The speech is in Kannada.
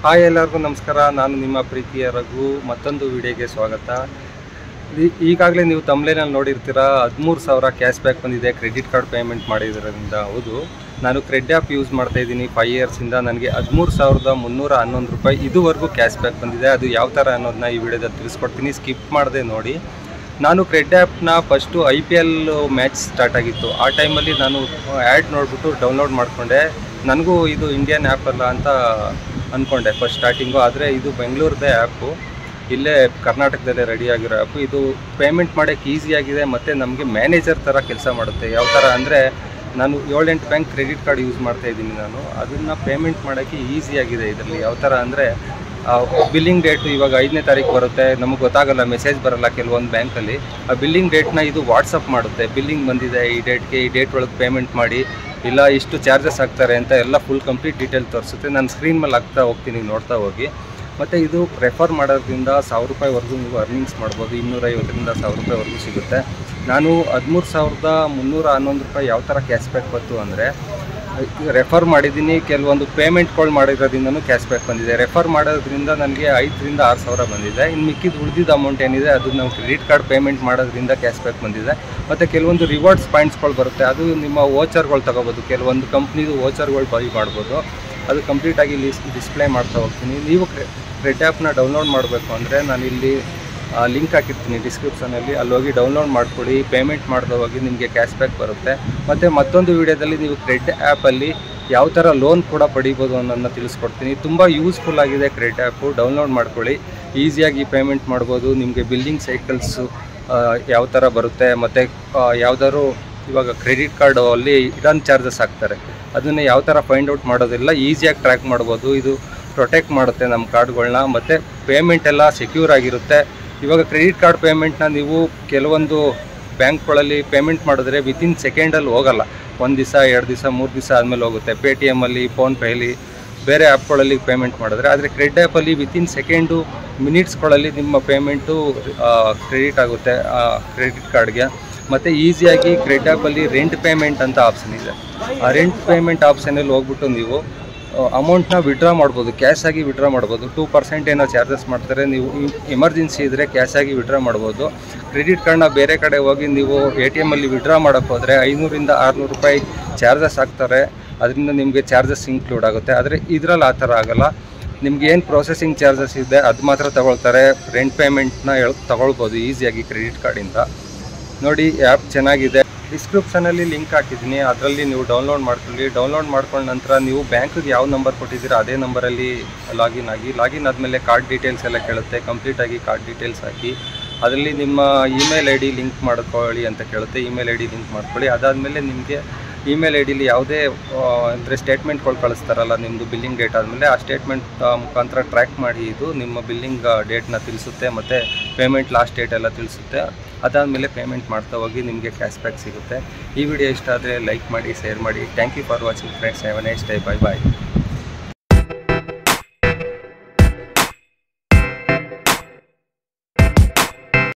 ಹಾಯ್ ಎಲ್ಲರಿಗೂ ನಮಸ್ಕಾರ ನಾನು ನಿಮ್ಮ ಪ್ರೀತಿಯ ರಘು ಮತ್ತೊಂದು ವಿಡಿಯೋಗೆ ಸ್ವಾಗತ ಈ- ಈಗಾಗಲೇ ನೀವು ತಮ್ಲೇನಲ್ಲಿ ನೋಡಿರ್ತೀರಾ ಹದಿಮೂರು ಸಾವಿರ ಕ್ಯಾಶ್ ಬ್ಯಾಕ್ ಬಂದಿದೆ ಕ್ರೆಡಿಟ್ ಕಾರ್ಡ್ ಪೇಮೆಂಟ್ ಮಾಡಿದ್ರಿಂದ ಹೌದು ನಾನು ಕ್ರೆಡ್ ಆ್ಯಪ್ ಯೂಸ್ ಮಾಡ್ತಾ ಇದ್ದೀನಿ ಫೈವ್ ಇಯರ್ಸಿಂದ ನನಗೆ ಹದಿಮೂರು ಸಾವಿರದ ಮುನ್ನೂರ ಹನ್ನೊಂದು ರೂಪಾಯಿ ಇದುವರೆಗೂ ಕ್ಯಾಶ್ ಬ್ಯಾಕ್ ಬಂದಿದೆ ಅದು ಯಾವ ಥರ ಅನ್ನೋದನ್ನ ಈ ವಿಡಿಯೋದಲ್ಲಿ ತಿಳಿಸ್ಕೊಡ್ತೀನಿ ಸ್ಕಿಪ್ ಮಾಡದೆ ನೋಡಿ ನಾನು ಕ್ರೆಡ್ ಆ್ಯಪ್ನ first I P L match start ಆಗಿತ್ತು ಆ ಟೈಮಲ್ಲಿ ನಾನು ಆ್ಯಡ್ ನೋಡಿಬಿಟ್ಟು ಡೌನ್ಲೋಡ್ ಮಾಡಿಕೊಂಡೆ ನನಗೂ ಇದು ಇಂಡಿಯನ್ ಆ್ಯಪ್ ಅಲ್ಲ ಅಂತ ಅಂದ್ಕೊಂಡೆ ಫಸ್ಟ್ ಸ್ಟಾರ್ಟಿಂಗು ಆದರೆ ಇದು ಬೆಂಗಳೂರದೇ ಆ್ಯಪು ಇಲ್ಲೇ ಕರ್ನಾಟಕದಲ್ಲೇ ರೆಡಿ ಆಗಿರೋ ಆ್ಯಪು ಇದು ಪೇಮೆಂಟ್ ಮಾಡೋಕ್ಕೆ ಈಸಿಯಾಗಿದೆ ಮತ್ತು ನಮಗೆ ಮ್ಯಾನೇಜರ್ ಥರ ಕೆಲಸ ಮಾಡುತ್ತೆ ಯಾವ ಥರ ಅಂದರೆ ನಾನು ಏಳೆಂಟು ಬ್ಯಾಂಕ್ ಕ್ರೆಡಿಟ್ ಕಾರ್ಡ್ ಯೂಸ್ ಮಾಡ್ತಾ ಇದ್ದೀನಿ ನಾನು ಅದನ್ನು ಪೇಮೆಂಟ್ ಮಾಡೋಕ್ಕೆ ಈಸಿಯಾಗಿದೆ ಇದರಲ್ಲಿ ಯಾವ ಥರ ಅಂದರೆ ಬಿಲ್ಲಿಂಗ್ ಡೇಟು ಇವಾಗ ಐದನೇ ತಾರೀಕು ಬರುತ್ತೆ ನಮಗೆ ಗೊತ್ತಾಗಲ್ಲ ಮೆಸೇಜ್ ಬರಲ್ಲ ಕೆಲವೊಂದು ಬ್ಯಾಂಕಲ್ಲಿ ಆ ಬಿಲ್ಲಿಂಗ್ ಡೇಟ್ನ ಇದು ವಾಟ್ಸಪ್ ಮಾಡುತ್ತೆ ಬಿಲ್ಲಿಂಗ್ ಬಂದಿದೆ ಈ ಡೇಟ್ಗೆ ಈ ಡೇಟ್ ಒಳಗೆ ಪೇಮೆಂಟ್ ಮಾಡಿ ಇಲ್ಲ ಇಷ್ಟು ಚಾರ್ಜಸ್ ಆಗ್ತಾರೆ ಅಂತ ಎಲ್ಲ ಫುಲ್ ಕಂಪ್ಲೀಟ್ ಡೀಟೇಲ್ ತೋರಿಸುತ್ತೆ ನಾನು ಸ್ಕ್ರೀನ್ ಮೇಲೆ ಹಾಕ್ತಾ ಹೋಗ್ತೀನಿ ನೋಡ್ತಾ ಹೋಗಿ ಮತ್ತು ಇದು ಪ್ರೆಫರ್ ಮಾಡೋದ್ರಿಂದ ಸಾವಿರ ರೂಪಾಯಿವರೆಗೂ ನೀವು ಅರ್ನಿಂಗ್ಸ್ ಮಾಡ್ಬೋದು ಇನ್ನೂರೈವತ್ತರಿಂದ ಸಾವಿರ ರೂಪಾಯಿವರೆಗೂ ಸಿಗುತ್ತೆ ನಾನು ಹದಿಮೂರು ಸಾವಿರದ ಮುನ್ನೂರ ಹನ್ನೊಂದು ರೂಪಾಯಿ ಯಾವ ಥರ ಕ್ಯಾಶ್ ಬ್ಯಾಕ್ ಬಂತು ಅಂದರೆ ರೆಫರ್ ಮಾಡಿದ್ದೀನಿ ಕೆಲವೊಂದು ಪೇಮೆಂಟ್ಗಳು ಮಾಡಿರೋದ್ರಿಂದನೂ ಕ್ಯಾಶ್ ಬ್ಯಾಕ್ ಬಂದಿದೆ ರೆಫರ್ ಮಾಡೋದ್ರಿಂದ ನನಗೆ ಐದರಿಂದ ಆರು ಸಾವಿರ ಬಂದಿದೆ ಇನ್ನು ಮಿಕ್ಕಿದ ಉಳಿದಿದ್ದ ಅಮೌಂಟ್ ಏನಿದೆ ಅದು ನಾವು ಕ್ರೆಡಿಟ್ ಕಾರ್ಡ್ ಪೇಮೆಂಟ್ ಮಾಡೋದ್ರಿಂದ ಕ್ಯಾಶ್ ಬ್ಯಾಕ್ ಬಂದಿದೆ ಮತ್ತು ಕೆಲವೊಂದು ರಿವಾರ್ಡ್ಸ್ ಪಾಯಿಂಟ್ಸ್ಗಳು ಬರುತ್ತೆ ಅದು ನಿಮ್ಮ ವೋಚರ್ಗಳು ತಗೋಬೋದು ಕೆಲವೊಂದು ಕಂಪ್ನಿದು ವೋಚರ್ಗಳು ಬೈ ಮಾಡ್ಬೋದು ಅದು ಕಂಪ್ಲೀಟಾಗಿ ಲಿಸ್ ಡಿಸ್ಪ್ಲೇ ಮಾಡ್ತಾ ಹೋಗ್ತೀನಿ ನೀವು ಕ್ರೆಡ್ ಆ್ಯಪ್ನ ಡೌನ್ಲೋಡ್ ಮಾಡಬೇಕು ಅಂದರೆ ನಾನು ಇಲ್ಲಿ ಲಿಂಕ್ ಹಾಕಿರ್ತೀನಿ ಡಿಸ್ಕ್ರಿಪ್ಷನಲ್ಲಿ ಅಲ್ಲಿ ಹೋಗಿ ಡೌನ್ಲೋಡ್ ಮಾಡ್ಕೊಳ್ಳಿ ಪೇಮೆಂಟ್ ಮಾಡಿದ ಹೋಗಿ ನಿಮಗೆ ಕ್ಯಾಶ್ ಬ್ಯಾಕ್ ಬರುತ್ತೆ ಮತ್ತು ಮತ್ತೊಂದು ವಿಡಿಯೋದಲ್ಲಿ ನೀವು ಕ್ರೆಡ್ ಆ್ಯಪಲ್ಲಿ ಯಾವ ಥರ ಲೋನ್ ಕೂಡ ಪಡಿಬೋದು ಅನ್ನೋದನ್ನ ತಿಳಿಸ್ಕೊಡ್ತೀನಿ ತುಂಬ ಯೂಸ್ಫುಲ್ ಆಗಿದೆ ಕ್ರೆಡ್ ಆ್ಯಪು ಡೌನ್ಲೋಡ್ ಮಾಡ್ಕೊಳ್ಳಿ ಈಸಿಯಾಗಿ ಪೇಮೆಂಟ್ ಮಾಡ್ಬೋದು ನಿಮಗೆ ಬಿಲ್ಲಿಂಗ್ ಸೈಕಲ್ಸು ಯಾವ ಥರ ಬರುತ್ತೆ ಮತ್ತು ಯಾವುದಾದ್ರು ಇವಾಗ ಕ್ರೆಡಿಟ್ ಕಾರ್ಡು ಅಲ್ಲಿ ಇಡನ್ ಚಾರ್ಜಸ್ ಹಾಕ್ತಾರೆ ಅದನ್ನು ಯಾವ ಥರ ಫೈಂಡ್ ಔಟ್ ಮಾಡೋದಿಲ್ಲ ಈಸಿಯಾಗಿ ಟ್ರ್ಯಾಕ್ ಮಾಡ್ಬೋದು ಇದು ಪ್ರೊಟೆಕ್ಟ್ ಮಾಡುತ್ತೆ ನಮ್ಮ ಕಾರ್ಡ್ಗಳನ್ನ ಮತ್ತು ಪೇಮೆಂಟ್ ಎಲ್ಲ ಸೆಕ್ಯೂರ್ ಆಗಿರುತ್ತೆ ಇವಾಗ ಕ್ರೆಡಿಟ್ ಕಾರ್ಡ್ ಪೇಮೆಂಟ್ನ ನೀವು ಕೆಲವೊಂದು ಬ್ಯಾಂಕ್ಗಳಲ್ಲಿ ಪೇಮೆಂಟ್ ಮಾಡಿದ್ರೆ ವಿತಿನ್ ಸೆಕೆಂಡಲ್ಲಿ ಹೋಗಲ್ಲ ಒಂದು ದಿವಸ ಎರಡು ದಿವಸ ಮೂರು ದಿವಸ ಆದಮೇಲೆ ಹೋಗುತ್ತೆ ಪೇ ಟಿ ಎಮ್ಮಲ್ಲಿ ಫೋನ್ಪೇಲಿ ಬೇರೆ ಆ್ಯಪ್ಗಳಲ್ಲಿ ಪೇಮೆಂಟ್ ಮಾಡಿದ್ರೆ ಆದರೆ ಕ್ರೆಡ್ ಆ್ಯಪಲ್ಲಿ ವಿತಿನ್ ಸೆಕೆಂಡು ಮಿನಿಟ್ಸ್ಗಳಲ್ಲಿ ನಿಮ್ಮ ಪೇಮೆಂಟು ಕ್ರೆಡಿಟ್ ಆಗುತ್ತೆ ಕ್ರೆಡಿಟ್ ಕಾರ್ಡ್ಗೆ ಮತ್ತು ಈಸಿಯಾಗಿ ಕ್ರೆಡ್ ಆ್ಯಪಲ್ಲಿ ರೆಂಟ್ ಪೇಮೆಂಟ್ ಅಂತ ಆಪ್ಷನ್ ಇದೆ ಆ ರೆಂಟ್ ಪೇಮೆಂಟ್ ಆಪ್ಷನಲ್ಲಿ ಹೋಗ್ಬಿಟ್ಟು ನೀವು ಅಮೌಂಟ್ನ ವಿಡ್ರಾ ಮಾಡ್ಬೋದು ಕ್ಯಾಶ್ ಆಗಿ ವಿಡ್ರಾ ಮಾಡ್ಬೋದು ಟೂ ಪರ್ಸೆಂಟ್ ಏನೋ ಚಾರ್ಜಸ್ ಮಾಡ್ತಾರೆ ನೀವು ಎಮರ್ಜೆನ್ಸಿ ಇದ್ದರೆ ಕ್ಯಾಶ್ ಆಗಿ ವಿಡ್ರಾ ಮಾಡ್ಬೋದು ಕ್ರೆಡಿಟ್ ಕಾರ್ಡ್ನ ಬೇರೆ ಕಡೆ ಹೋಗಿ ನೀವು ಎ ಟಿ ಎಮ್ಮಲ್ಲಿ ವಿಡ್ರಾ ಮಾಡೋಕ್ಕೆ ಹೋದರೆ ಐನೂರಿಂದ ಆರುನೂರು ರೂಪಾಯಿ ಚಾರ್ಜಸ್ ಹಾಕ್ತಾರೆ ಅದರಿಂದ ನಿಮಗೆ ಚಾರ್ಜಸ್ ಇನ್ಕ್ಲೂಡ್ ಆಗುತ್ತೆ ಆದರೆ ಇದರಲ್ಲಿ ಆ ಥರ ಆಗಲ್ಲ ನಿಮ್ಗೆ ಏನು ಪ್ರೊಸೆಸಿಂಗ್ ಚಾರ್ಜಸ್ ಇದೆ ಅದು ಮಾತ್ರ ತಗೊಳ್ತಾರೆ ರೆಂಟ್ ಪೇಮೆಂಟ್ನ ಹೇಳ್ ತಗೊಳ್ಬೋದು ಈಸಿಯಾಗಿ ಕ್ರೆಡಿಟ್ ಕಾರ್ಡಿಂದ ನೋಡಿ ಆ್ಯಪ್ ಚೆನ್ನಾಗಿದೆ ಡಿಸ್ಕ್ರಿಪ್ಷನಲ್ಲಿ ಲಿಂಕ್ ಹಾಕಿದ್ದೀನಿ ಅದರಲ್ಲಿ ನೀವು ಡೌನ್ಲೋಡ್ ಮಾಡ್ಕೊಳ್ಳಿ ಡೌನ್ಲೋಡ್ ಮಾಡ್ಕೊಂಡ ನಂತರ ನೀವು ಬ್ಯಾಂಕಿಗೆ ಯಾವ ನಂಬರ್ ಕೊಟ್ಟಿದ್ದೀರಾ ಅದೇ ನಂಬರಲ್ಲಿ ಲಾಗಿನ್ ಆಗಿ ಲಾಗಿನ್ ಆದಮೇಲೆ ಕಾರ್ಡ್ ಡೀಟೇಲ್ಸ್ ಎಲ್ಲ ಕೇಳುತ್ತೆ ಕಂಪ್ಲೀಟಾಗಿ ಕಾರ್ಡ್ ಡೀಟೇಲ್ಸ್ ಹಾಕಿ ಅದರಲ್ಲಿ ನಿಮ್ಮ ಇಮೇಲ್ ಐ ಡಿ ಲಿಂಕ್ ಮಾಡ್ಕೊಳ್ಳಿ ಅಂತ ಕೇಳುತ್ತೆ ಇಮೇಲ್ ಐ ಡಿ ಲಿಂಕ್ ಮಾಡ್ಕೊಳ್ಳಿ ಅದಾದಮೇಲೆ ನಿಮಗೆ ಇಮೇಲ್ ಐ ಡಿಲಿ ಯಾವುದೇ ಅಂದರೆ ಸ್ಟೇಟ್ಮೆಂಟ್ಗಳು ಕಳಿಸ್ತಾರಲ್ಲ ನಿಮ್ಮದು ಬಿಲ್ಲಿಂಗ್ ಡೇಟ್ ಆದಮೇಲೆ ಆ ಸ್ಟೇಟ್ಮೆಂಟ್ ಮುಖಾಂತರ ಟ್ರ್ಯಾಕ್ ಮಾಡಿ ಇದು ನಿಮ್ಮ ಬಿಲ್ಲಿಂಗ್ ಡೇಟ್ನ ತಿಳಿಸುತ್ತೆ ಮತ್ತು ಪೇಮೆಂಟ್ ಲಾಸ್ಟ್ ಡೇಟ್ ಎಲ್ಲ ತಿಳಿಸುತ್ತೆ ಅದಾದಮೇಲೆ ಪೇಮೆಂಟ್ ಮಾಡ್ತಾ ಹೋಗಿ ನಿಮಗೆ ಕ್ಯಾಶ್ ಬ್ಯಾಕ್ ಸಿಗುತ್ತೆ ಈ ವಿಡಿಯೋ ಇಷ್ಟ ಆದರೆ ಲೈಕ್ ಮಾಡಿ ಶೇರ್ ಮಾಡಿ thank you for watching friends have a nice day bye bye